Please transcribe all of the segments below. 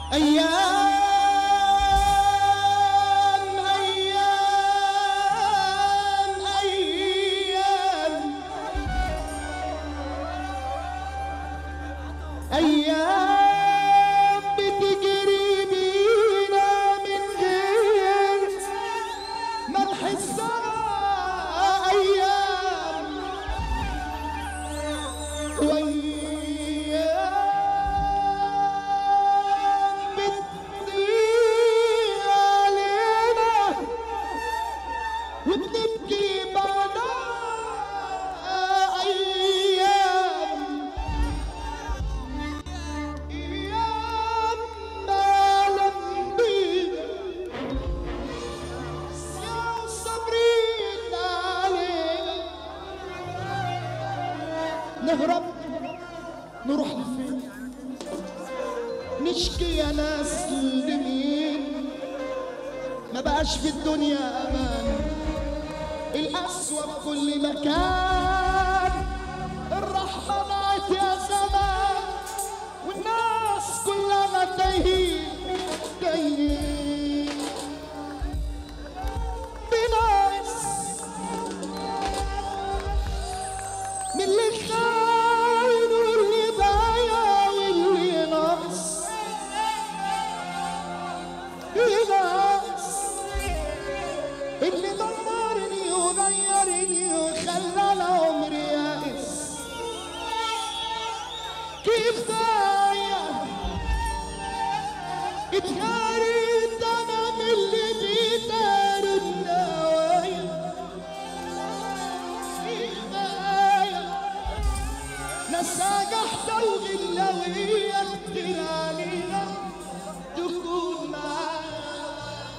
أيام أيام أيام أيام بتجري بينا من غير ما نحسها أيام وأيام بتضيع علينا وبنبكي بعدها أيام أيام ما لم بينا يا صابرين علينا نهرب نروح لفين نشكي يا ناس لمين ما بقاش في الدنيا امان القسوة في كل مكان الرحمة ضاعت يا زمان والناس كلها تايهين تايهين بناس من اللي خاين واللي بايع واللي ناقص ناس اللي دمرني وغيرني وخلى العمر يائس كفاية اتهريت انا من اللي بيدار النوايا كفاية نساجح الغلاوية كتير علينا تكون معايا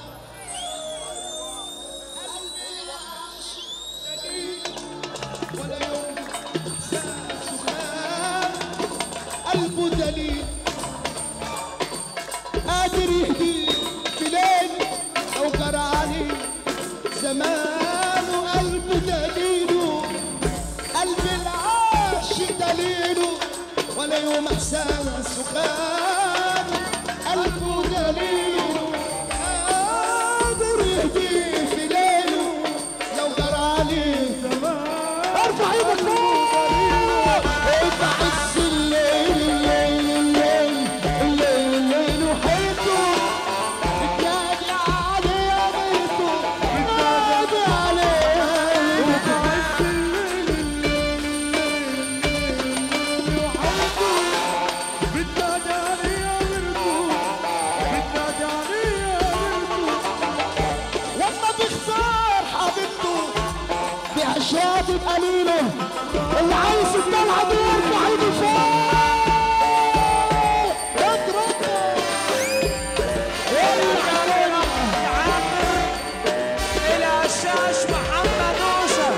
ولا يوم سخان قلبه دليل قادر يهديه في ليل او جرى عليه زمان وقلبه دليله قلب العاشق دليله ولا يوم احسان سخان قلبه دليله قادر يهديه في ليله لو جرى عليه زمان ارفع ايدك فوق ارفع عز الليل الليل الليل الليل الليل وحيته بتنادي عليه يا بيته بتنادي عليه وتعز الليل بتنادي علي يا ورده بتنادي علي يا ورده لما بيختار حبيبته بعشاته بقليله اللي عايز الدلع دي يرفع ايده فوق اضرب اللي علينا العشاش محمد موسى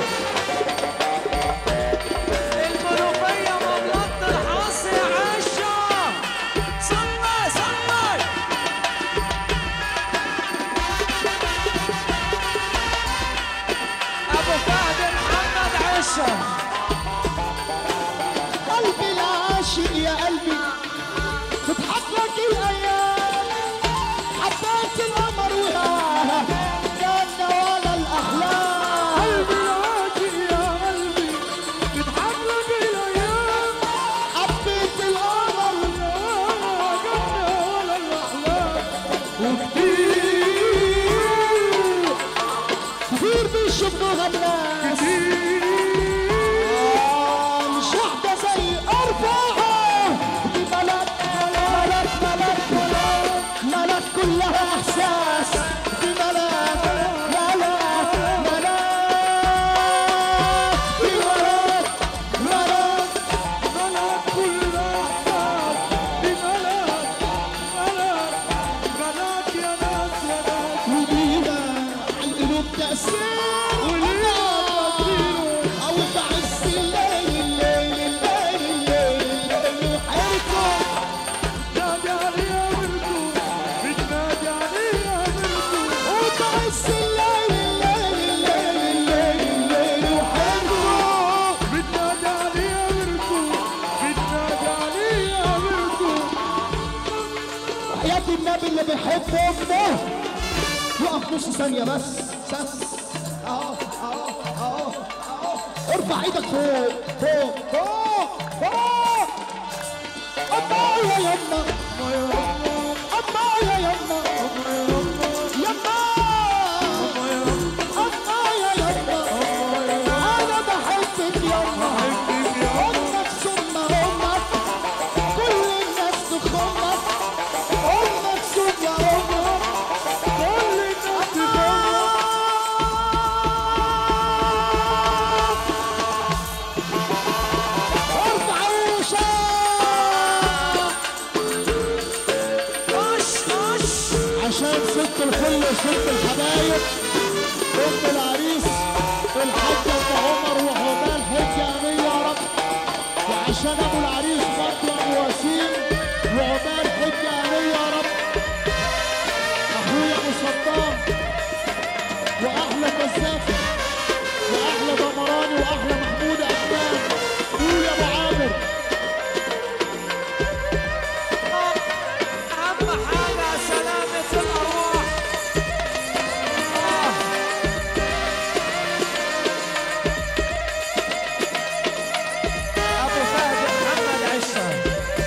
الملوخية مبلغة الحص يا عشا صلى صلى أبو فهد محمد عشا قلبي وحياة النبي اللي بيحب امه يقف نص ثانية بس بس اهو اهو اهو اهو ارفع ايدك فوق فوق فوق فوق الله يا يما الله يا يما يما الله يا يما انا بحبك يما امك ثم امك كل الناس تخمك امك ثم امك كل الناس تخمك ارفع وشك خش خش عشان ست الكل وست الحبايب ام العريس الحاجة ام عمر وعقبال حج امين يا رب وعشان ابو العريس برضه ابو وسيم وعقبال حج امين يا رب اخويا ابو صدام واحلى كزافة واحلى دمراني واحلى محمود احمد قول يا ابو عامر اهم حاجه سلامه الارواح آه. ابو فهد محمد عشا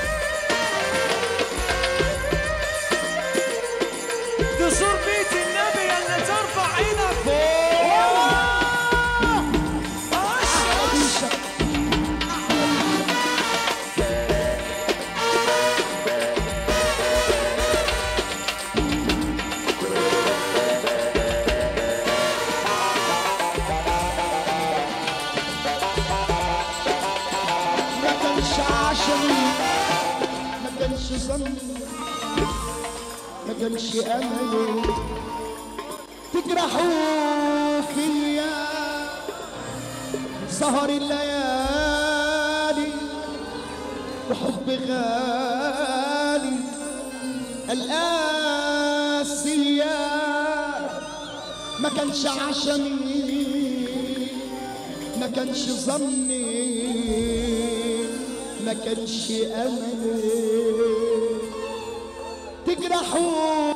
تزور بيت النبي اللي ترفع ايدك فوق خش خش ما كانش عشمي ما كانش ظني ما كانش املي تجرحوا فيا سهر الليالي وحب غالي القاسية ما كانش عشمي ما كانش ظني ما كانش املي تجرحوا